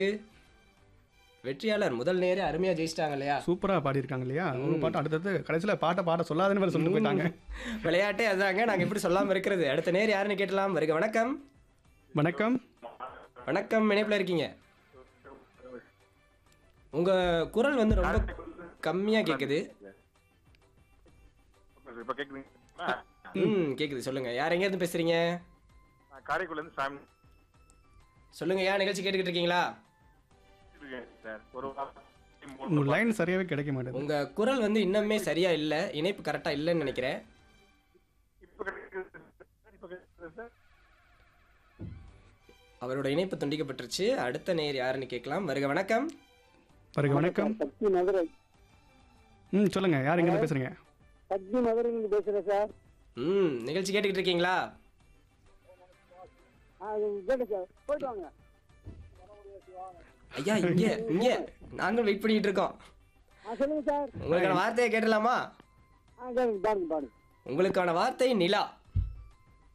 வெற்றியாளர் முதல் நேரே அருமையா ஜெயிச்சிட்டாங்க இல்லையா சூப்பரா பாடியிருக்காங்க இல்லையா ஒரு பாட்டு அடுத்தது கடைசியில பாட்டை பாட சொல்லாதுன்னு வேற சொல்லிட்டு போயிட்டாங்க விளையாட்டே அதாங்க நாங்க எப்படி சொல்லாம இருக்கிறது அடுத்த நேர் யாருன்னு கேட்டலாம் வருக வணக்கம் வணக்கம் வணக்கம் இணைப்புல இருக்கீங்க உங்க குரல் வந்து ரொம்ப கம்மியா கேக்குது இப்ப கேக்குதுங்களா ம் கேக்குது சொல்லுங்க யார் எங்க இருந்து பேசுறீங்க நான் காரைக்குடில இருந்து சாமி சொல்லுங்க ஏன் நிகழ்ச்சி கேட்டுக்கிட்டு இருக்கீங்களா இருக்கேன் சார் ஒரு வாரம் உங்க லைன் சரியாவே கிடைக்க மாட்டேங்குது உங்க குரல் வந்து இன்னுமே சரியா இல்ல இணைப்பு கரெக்டா இல்லைன்னு நினைக்கிறேன் இப்ப கேக்குது சார் இப்ப கேக்குது சார் அவரோட இணைப்பு துண்டிக்கப்பட்டுருச்சு அடுத்த நேர் யாருன்னு கேட்கலாம் வருக வணக்கம் பாருங்க வணக்கம் சக்தி மதுரை ம் சொல்லுங்க யார் எங்க இருந்து பேசுறீங்க சக்தி மதுரைங்க பேசுறேன் சார் ம் நிகழ்ச்சி கேட்டுக்கிட்டு இருக்கீங்களா ஆ கேட்டேன் சார் போயிட்டு வாங்க ஐயா இங்க இங்க நாங்களும் வெயிட் பண்ணிட்டு இருக்கோம் ஆ சொல்லுங்க சார் உங்களுக்கான வார்த்தையை கேட்டலாமா ஆ கேளுங்க பாருங்க பாருங்க உங்களுக்கான வார்த்தை நிலா